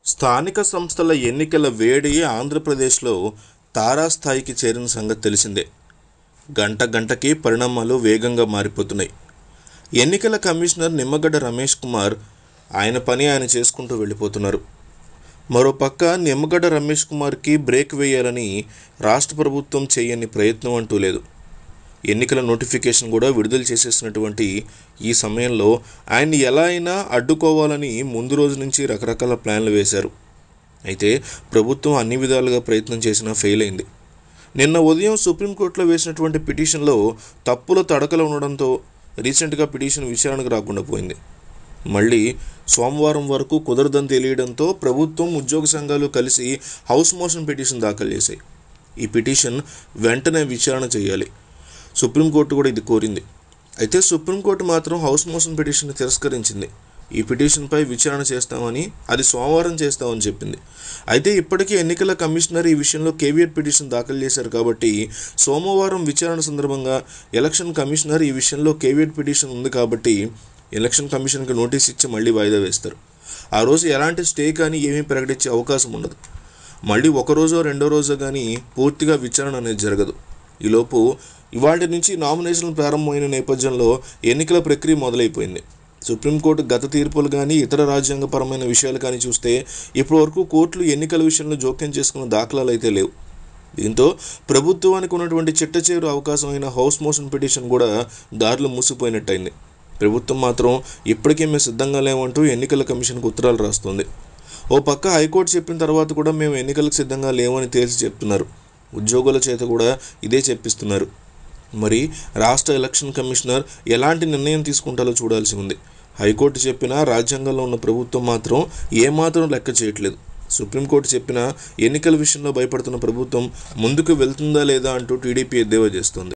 స్థానిక సంస్థల ఎన్నికల వేడి ఆంధ్రప్రదేశ్లో తారాస్థాయికి చేరిన సంగతి తెలిసిందే గంట గంటకి పరిణామాలు వేగంగా మారిపోతున్నాయి ఎన్నికల కమిషనర్ నిమ్మగడ్డ రమేష్ కుమార్ ఆయన పని ఆయన చేసుకుంటూ వెళ్ళిపోతున్నారు మరోపక్క నిమ్మగడ్డ రమేష్ కుమార్కి బ్రేక్ వేయాలని రాష్ట్ర ప్రభుత్వం చేయని ప్రయత్నం అంటూ లేదు ఎన్నికల నోటిఫికేషన్ కూడా విడుదల చేసేసినటువంటి ఈ సమయంలో ఆయన్ని ఎలా అయినా అడ్డుకోవాలని ముందు రోజు నుంచి రకరకాల ప్లాన్లు వేశారు అయితే ప్రభుత్వం అన్ని విధాలుగా ప్రయత్నం చేసినా ఫెయిల్ అయింది నిన్న ఉదయం సుప్రీంకోర్టులో వేసినటువంటి పిటిషన్లో తప్పుల తడకలు ఉండడంతో రీసెంట్గా పిటిషన్ విచారణకు రాకుండా పోయింది మళ్ళీ సోమవారం వరకు కుదరదని తెలియడంతో ప్రభుత్వం ఉద్యోగ సంఘాలు కలిసి హౌస్ మోషన్ పిటిషన్ దాఖలు చేశాయి ఈ పిటిషన్ వెంటనే విచారణ చేయాలి సుప్రీంకోర్టు కూడా ఇది కోరింది అయితే సుప్రీంకోర్టు మాత్రం హౌస్ మోషన్ పిటిషన్ తిరస్కరించింది ఈ పిటిషన్పై విచారణ చేస్తామని అది సోమవారం చేస్తామని చెప్పింది అయితే ఇప్పటికీ ఎన్నికల కమిషనర్ ఈ విషయంలో కేవీఆర్ పిటిషన్ దాఖలు చేశారు కాబట్టి సోమవారం విచారణ సందర్భంగా ఎలక్షన్ కమిషనర్ ఈ విషయంలో కేవీఆర్ పిటిషన్ ఉంది కాబట్టి ఎలక్షన్ కమిషన్కి నోటీస్ ఇచ్చి మళ్ళీ వాయిదా వేస్తారు ఆ రోజు ఎలాంటి స్టే కానీ ఏమీ ప్రకటించే అవకాశం ఉండదు మళ్ళీ ఒక రోజో రెండో రోజో కానీ పూర్తిగా విచారణ అనేది జరగదు ఈలోపు ఇవాటి నుంచి నామినేషన్లు ప్రారంభమైన నేపథ్యంలో ఎన్నికల ప్రక్రియ మొదలైపోయింది సుప్రీంకోర్టు గత తీర్పులు కానీ ఇతర రాజ్యాంగపరమైన విషయాలు కానీ చూస్తే ఇప్పటివరకు కోర్టులు ఎన్నికల విషయంలో జోక్యం చేసుకున్న దాఖలాలు అయితే లేవు దీంతో ప్రభుత్వానికి ఉన్నటువంటి చిట్టచేరు అవకాశం అయిన హౌస్ మోషన్ పిటిషన్ కూడా దారిలో మూసిపోయినట్టయింది ప్రభుత్వం మాత్రం ఇప్పటికే మేము సిద్ధంగా లేమంటూ ఎన్నికల కమిషన్కు ఉత్తరాలు రాస్తుంది ఓ పక్క హైకోర్టు చెప్పిన తర్వాత కూడా మేము ఎన్నికలకు సిద్ధంగా లేవని తేల్చి చెప్తున్నారు ఉద్యోగుల చేత కూడా ఇదే చెప్పిస్తున్నారు మరి రాష్ట్ర ఎలక్షన్ కమిషనర్ ఎలాంటి నిర్ణయం తీసుకుంటారో చూడాల్సి ఉంది హైకోర్టు చెప్పినా రాజ్యాంగంలో ఉన్న ప్రభుత్వం మాత్రం ఏమాత్రం లెక్క చేయట్లేదు సుప్రీంకోర్టు చెప్పిన ఎన్నికల విషయంలో భయపడుతున్న ప్రభుత్వం ముందుకు వెళ్తుందా లేదా అంటూ టీడీపీ ఎద్దేవా చేస్తోంది